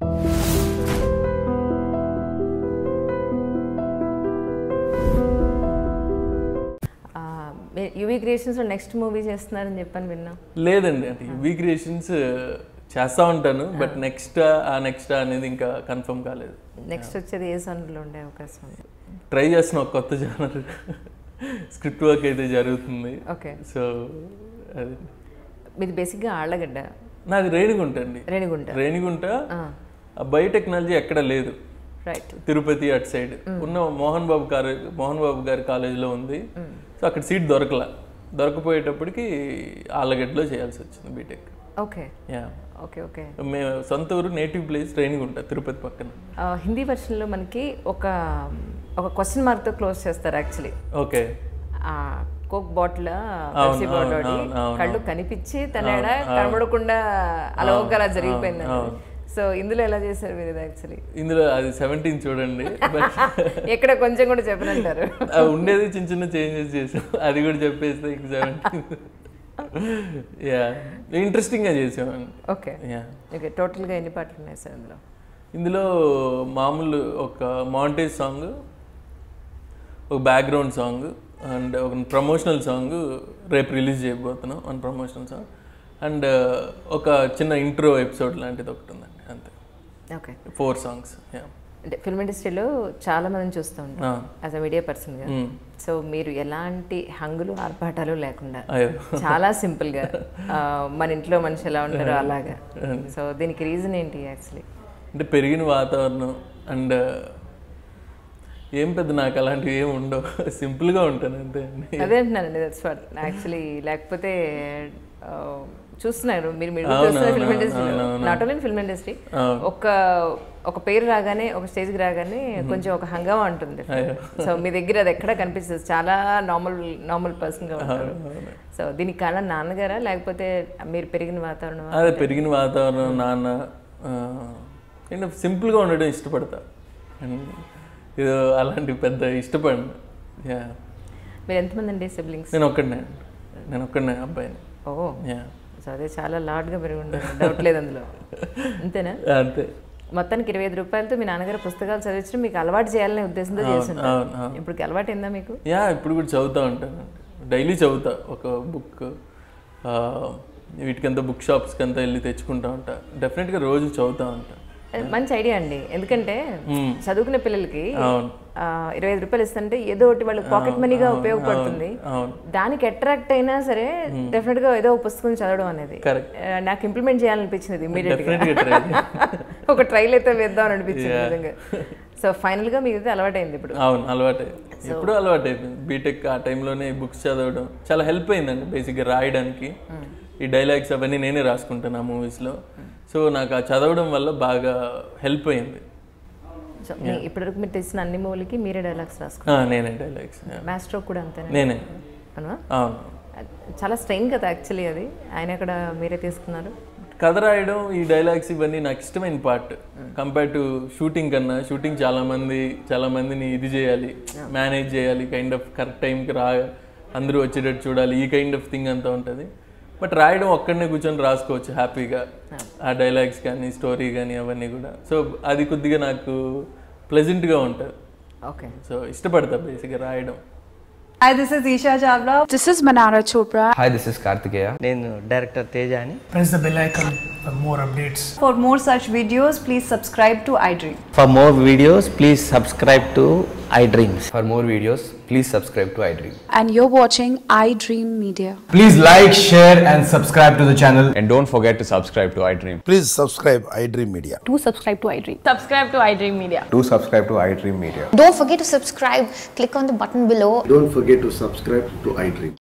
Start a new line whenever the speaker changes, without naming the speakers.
Yuvi క్రియేషన్స్లో next movie చేస్తున్నారని చెప్పని విన్నా
లేదండి అంటే యువీ క్రియేషన్స్ చేస్తూ ఉంటాను బట్ నెక్స్ట్ ఆ నెక్స్ట్ అనేది ఇంకా కన్ఫర్మ్ కాలేదు
నెక్స్ట్ వచ్చేది ఏ సన్లో ఉండే అవకాశం ఉంది
ట్రై చేస్తున్న ఒక కొత్త జానర్ స్క్రిప్ట్ వర్క్ అయితే జరుగుతుంది
ఓకే
సో అది
మీది బేసిక్గా ఆళ్ళగడ్డ
నాది రేణిగుంట అండి
రేణిగుంట
రేణిగుంట ఆ బయోటెక్నాలజీ ఎక్కడ లేదు
రైట్
తిరుపతి అటు సైడ్ ఉన్న మోహన్ బాబు గారు మోహన్ బాబు గారి కాలేజీలో ఉంది సో అక్కడ సీట్ దొరకల దొరకపోయేటప్పటికి ఆళ్ళగడ్డలో చేయాల్సి వచ్చింది B Tech
okay
ya
okay okay
మేము సొంత ఊరు నేటివ్ ప్లేస్ రేణిగుంట తిరుపతి పక్కన
ఆ, హిందీ వెర్షన్లో మనకి ఒక ఒక క్వశ్చన్ మార్క్తో క్లోజ్ చేస్తారు యాక్చువల్లీ
ఓకే
ఆ కోక్ బాటిల్ పెప్సీ బాటిల్
అవును, అవును,
కళ్ళు కనిపించి తన ఎడ కనబడకుండా అలవోగా అలా జరిగిపోయింది సో ఇందులో ఎలా చేశారు మీరు ఇది యాక్చువల్లీ
ఇందులో అది సెవెంటీన్ చూడండి బట్
ఎక్కడ కొంచెం కూడా చెప్పనంటారు
ఉండేది చిన్న చిన్న చేంజెస్ చేసాం అది కూడా చెప్పేస్తే ఇంక సెవెంటీన్ యా ఇంట్రెస్టింగ్గా చేసామండి
ఓకే
యా
ఓకే టోటల్గా ఎన్ని పాటలు ఉన్నాయి సార్ ఇందులో
ఇందులో మామూలు ఒక మాంటేజ్ సాంగ్ ఒక బ్యాక్గ్రౌండ్ సాంగ్ అండ్ ఒక ప్రమోషనల్ సాంగ్ రేపు రిలీజ్ చేయబోతున్నాం వన్ ప్రమోషనల్ సాంగ్ అండ్ ఒక చిన్న ఇంట్రో ఎపిసోడ్ లాంటిది ఒకటి ఉందండి అంతే
ఓకే
ఫోర్ సాంగ్స్ యా
అంటే ఫిల్మ్ ఇండస్ట్రీలో చాలా మందిని చూస్తూ ఉంటాం యాజ్ అ మీడియా పర్సన్గా సో మీరు ఎలాంటి హంగులు ఆర్భాటాలు లేకుండా
అయ్యో
చాలా సింపుల్గా ఆ, మన ఇంట్లో మనిషి ఎలా ఉంటారో అలాగా సో దీనికి రీజన్ ఏంటి యాక్చువల్లీ
అంటే పెరిగిన వాతావరణం అండ్ ఏం పెద్ద నాకు అలాంటివి ఏమి ఉండవు సింపుల్గా ఉంటాను అంతే అండి
అదే అంటున్నానండి దట్స్ వాట్ యాక్చువల్లీ లేకపోతే ఆ, చూస్తున్నారు మీరు మీరు
అవును,
చూస్తున్నారు
అవును,
ఫిల్మ్ ఇండస్ట్రీలో
అవును, అవును.
నాట్ ఓన్లీ ఫిల్మ్ ఇండస్ట్రీ
అవును.
ఒక ఒక పేరు రాగానే ఒక స్టేజ్కి రాగానే కొంచెం ఒక హంగామా ఉంటుంది సో మీ దగ్గర అది ఎక్కడ కనిపిస్తుంది చాలా నార్మల్ నార్మల్ పర్సన్గా ఉంటారు సో దీనికి కారణం నాన్నగారా లేకపోతే మీరు పెరిగిన వాతావరణం
అదే పెరిగిన వాతావరణం నాన్న అండ్ సింపుల్గా ఉండడం ఇష్టపడతా అండ్ ఇది అలాంటి పెద్ద ఇష్టపడను యా
మీరు ఎంతమంది అండి సిబ్లింగ్స్
నేను ఒక్కడనే నేను ఒక్కడనే అబ్బాయిని
ఓ
యా
సో అదే చాలా లాడ్గా పెరిగి ఉంటారు డౌట్ లేదు అందులో అంతేనా
అంతే
మొత్తానికి ఇరవై ఐదు రూపాయలతో మీ నాన్నగారు పుస్తకాలు చదివించడం మీకు అలవాటు చేయాలనే ఉద్దేశంతో చేస్తుంటారు
అవును అవును
ఇప్పుడు అలవాటు అయిందా మీకు
యా ఇప్పుడు కూడా చదువుతూ ఉంటాను డైలీ చదువుతా ఒక బుక్ వీటికంతా బుక్ షాప్స్కి అంతా వెళ్ళి తెచ్చుకుంటా ఉంటా డెఫినెట్గా రోజు చదువుతూ ఉంటా
అది మంచి ఐడియా అండి ఎందుకంటే
మ్మ్.
చదువుకునే పిల్లలకి
అవును
ఆ, ఇరవై ఐదు రూపాయలు ఇస్తుంటే ఏదో ఒకటి వాళ్ళకి పాకెట్ మనీగా ఉపయోగపడుతుంది
అవును
దానికి అట్రాక్ట్ అయినా సరే డెఫినెట్ గా ఏదో ఒక పుస్తకం చదవడం అనేది
కరెక్ట్
ఆ, నాకు ఇంప్లిమెంట్ చేయాలనిపించింది ఇమీడియట్ గా
డెఫినెట్గా ట్రై
ఒక ట్రైల్ అయితే వేద్దాం అని అనిపించింది నిజంగా సో ఫైనల్ గా మీకు ఇది అలవాటైంది ఇప్పుడు
అవును అలవాటే ఎప్పుడు అలవాటు అయిపోయింది బీటెక్ ఆ టైంలోనే బుక్స్ చదవడం చాలా హెల్ప్ అయిందండి బేసిక్గా రాయడానికి ఈ డైలాగ్స్ అవన్నీ నేనే రాసుకుంటాను ఆ మూవీస్లో సో నాకు ఆ చదవడం వల్ల బాగా హెల్ప్ అయింది
సో మీ ఇప్పటివరకు మీరు తెచ్చిన అన్ని మూవీలకి మీరే డైలాగ్స్ రాసుకో
ఆ, నేనే డైలాగ్స్
మాస్ట్రో కూడా అంతేనా
నేనే
అవునా
అవును
చాలా స్ట్రెయిన్ కదా యాక్చువల్లీ అది ఆయన ఎక్కడ మీరే తీసుకున్నారు
కథ రాయడం ఈ డైలాగ్స్ ఇవన్నీ నాకు ఇష్టమైన పార్ట్ కంపేర్ టు షూటింగ్ కన్నా షూటింగ్ చాలా మంది చాలా మందిని ఇది చేయాలి మేనేజ్ చేయాలి కైండ్ ఆఫ్ కరెక్ట్ టైంకి రా అందరూ వచ్చేటట్టు చూడాలి ఈ కైండ్ ఆఫ్ థింగ్ అంతా ఉంటుంది బట్ రాయడం ఒక్కడనే కూర్చొని రాసుకోవచ్చు హ్యాపీగా ఆ డైలాగ్స్ కానీ స్టోరీ కానీ అవన్నీ కూడా సో అది కొద్దిగా నాకు ప్లెజెంట్గా ఉంటుంది
ఓకే
సో ఇష్టపడతా బేసిక్గా రాయడం
Hi, this is Isha Chavla.
This is Manara Chopra.
Hi, this is Kartikeya.
నేను డైరెక్టర్ తేజ అని
press the bell icon for more updates.
For more such videos, please subscribe to iDream.
For more videos please subscribe to iDreams
For more videos, please subscribe to iDream.
And you're watching iDream Media.
Please like, share, and subscribe to the channel.
And don't forget to subscribe to iDream.
Please subscribe iDream Media.
Do subscribe to iDream.
Subscribe to iDream Media.
Do subscribe to iDream Media.
Don't forget to subscribe. Click on the button below
Don't forget to subscribe to iDream.